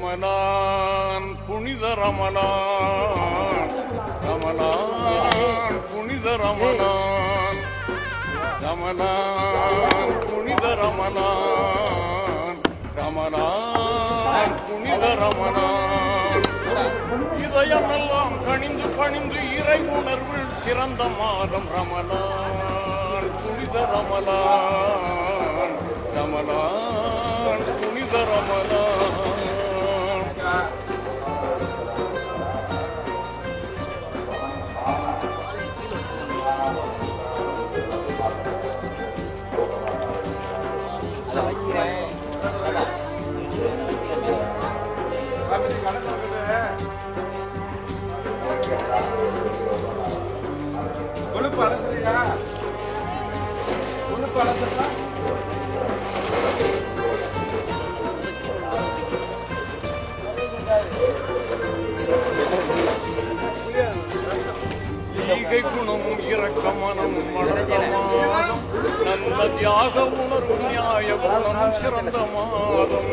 ரமலான் புனித ரமலான் ரமலான் புனித ரமலான் ரமலான் புனித ரமலான் ரமலான் புனித ரமலான் இதயமெல்லாம் கணிந்து பணிந்து இறை உணர்வில் சிறந்த மாதம் ரமலான் புனித ரமலான் ரமலான் புனித ரமலான் கொழுப்பு அளந்துறியா கொழுப்பு அளந்துடா ஈகை குணமும் இரக்க மனமும் வளர்ந்த மாதம் நல்ல தியாக உணர்வும் நியாய குணமும் சிறந்த மாதம்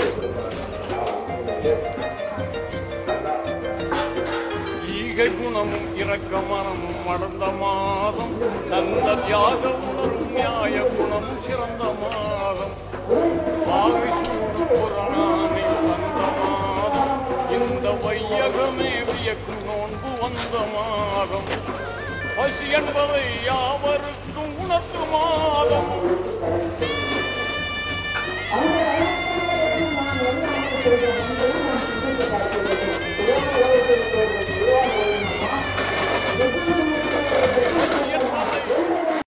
ஈகை குணமும் இரக்க மனமும் வளர்ந்த மாதம் நல்ல தியாக உணர்வும் நியாய குணமும் சிறந்த மாதம் பாவி சூடு புறநானை வந்த மாதம் இந்த வையகமே வியக்கும் நோன்பு வந்த மாதம் பசி என்பதை யாவருக்கும் உணர்த்து மாதம்